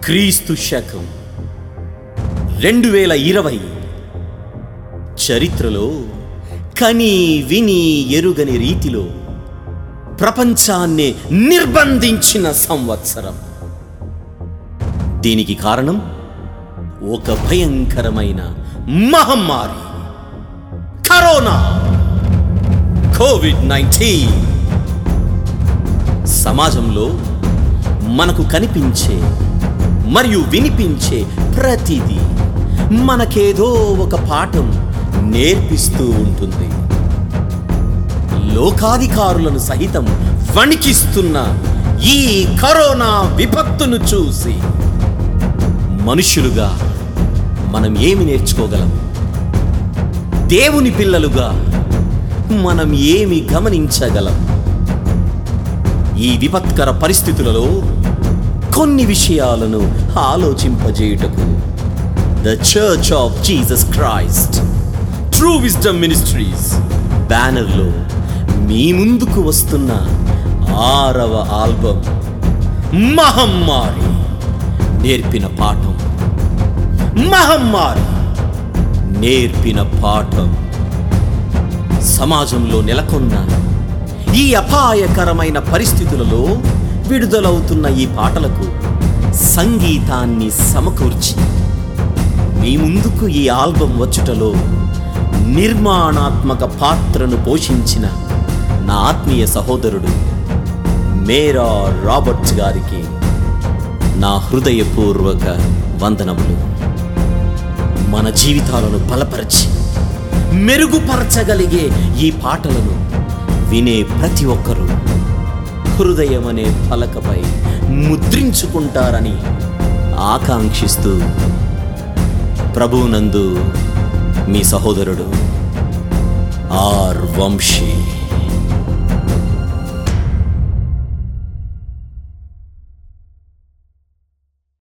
క్రీస్తు శకం రెండు వేల ఇరవై చరిత్రలో కని విని ఎరుగని రీతిలో ప్రపంచాన్ని నిర్బంధించిన సంవత్సరం దీనికి కారణం ఒక భయంకరమైన మహమ్మారి కరోనా కోవిడ్ నైన్టీన్ సమాజంలో మనకు కనిపించే మరియు వినిపించే ప్రతిదీ మనకేదో ఒక పాఠం నేర్పిస్తూ ఉంటుంది లోకాధికారులను సహితం వణికిస్తున్న ఈ కరోనా విపత్తును చూసి మనుషులుగా మనం ఏమి నేర్చుకోగలం దేవుని పిల్లలుగా మనం ఏమి గమనించగలం ఈ విపత్కర పరిస్థితులలో కొన్ని విషయాలను ఆలోచింపజేయుటకు the Church of Jesus Christ True Wisdom Ministries బ్యానర్లో మీ ముందుకు వస్తున్న ఆరవ ఆల్బమ్ మహమ్మారి నేర్పిన పాఠం మహమ్మారి నేర్పిన పాఠం సమాజంలో నెలకొన్న ఈ అపాయకరమైన పరిస్థితులలో విడుదలవుతున్న ఈ పాటలకు సంగీతాన్ని సమకూర్చి మీ ముందుకు ఈ ఆల్బం వచ్చుటలో నిర్మాణాత్మక పాత్రను పోషించిన నా ఆత్మీయ సహోదరుడు మేరా రాబర్ట్స్ గారికి నా హృదయపూర్వక వందనములు మన జీవితాలను బలపరిచి మెరుగుపరచగలిగే ఈ పాటలను వినే ప్రతి ఒక్కరూ హృదయం అనే పలకపై ముద్రించుకుంటారని ఆకాంక్షిస్తూ ప్రభువునందు మీ సహోదరుడు ఆర్ వంశీ